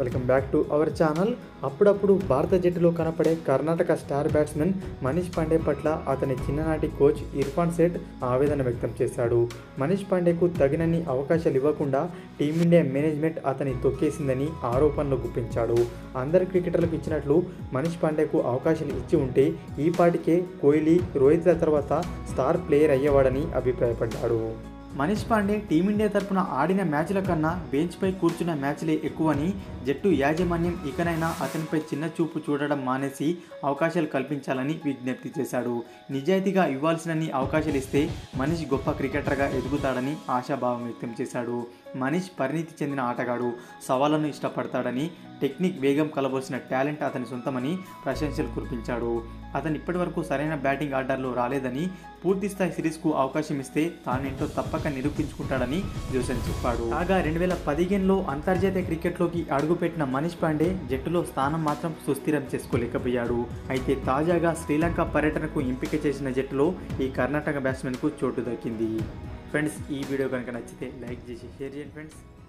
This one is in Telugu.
welcome back to our channel అప్పుడప్పుడు భారత జట్టులో కనపడే కర్ణాటక స్టార్ బ్యాట్స్మెన్ మనీష్ పాండే పట్ల అతని చిన్ననాటి కోచ్ ఇర్ఫాన్ సేఠ్ ఆవేదన వ్యక్తం చేశాడు మనీష్ పాండేకు తగినన్ని అవకాశాలు ఇవ్వకుండా టీమిండియా మేనేజ్మెంట్ అతని తొక్కేసిందని ఆరోపణలు గుప్పించాడు అందరి క్రికెటర్లకు ఇచ్చినట్లు మనీష్ పాండేకు అవకాశాలు ఇచ్చి ఉంటే ఈ పాటికే కోహ్లీ రోహిత్ల తర్వాత స్టార్ ప్లేయర్ అయ్యేవాడని అభిప్రాయపడ్డాడు మనీష్ పాండే టీమిండియా తరపున ఆడిన మ్యాచ్ల కన్నా బెంచ్పై కూర్చున్న మ్యాచ్లే ఎక్కువని జట్టు యాజమాన్యం ఇకనైనా అతనిపై చిన్న చూపు చూడడం మానేసి అవకాశాలు కల్పించాలని విజ్ఞప్తి చేశాడు నిజాయితీగా ఇవ్వాల్సినన్ని అవకాశాలు ఇస్తే మనీష్ గొప్ప క్రికెటర్గా ఎదుగుతాడని ఆశాభావం వ్యక్తం చేశాడు మనీష్ పరిణితి చెందిన ఆటగాడు సవాళ్లను ఇష్టపడతాడని టెక్నిక్ వేగం కలబోసిన టాలెంట్ అతని సొంతమని ప్రశంసలు కురిపించాడు అతను ఇప్పటివరకు సరైన బ్యాటింగ్ ఆర్డర్లో రాలేదని పూర్తిస్థాయి సిరీస్కు అవకాశం ఇస్తే తానేంటో తప్పక నిరూపించుకుంటాడని జోసెన్ చెప్పాడు కాగా రెండు వేల పదిహేనులో అంతర్జాతీయ క్రికెట్లోకి అడుగుపెట్టిన మనీష్ పాండే జట్టులో స్థానం మాత్రం సుస్థిరం చేసుకోలేకపోయాడు అయితే తాజాగా శ్రీలంక పర్యటనకు ఎంపిక చేసిన జట్టులో ఈ కర్ణాటక బ్యాట్స్మెన్కు చోటు దక్కింది ఫ్రెండ్స్ ఈ వీడియో కనుక నచ్చితే లైక్ చేసి షేర్ చేయండి ఫ్రెండ్స్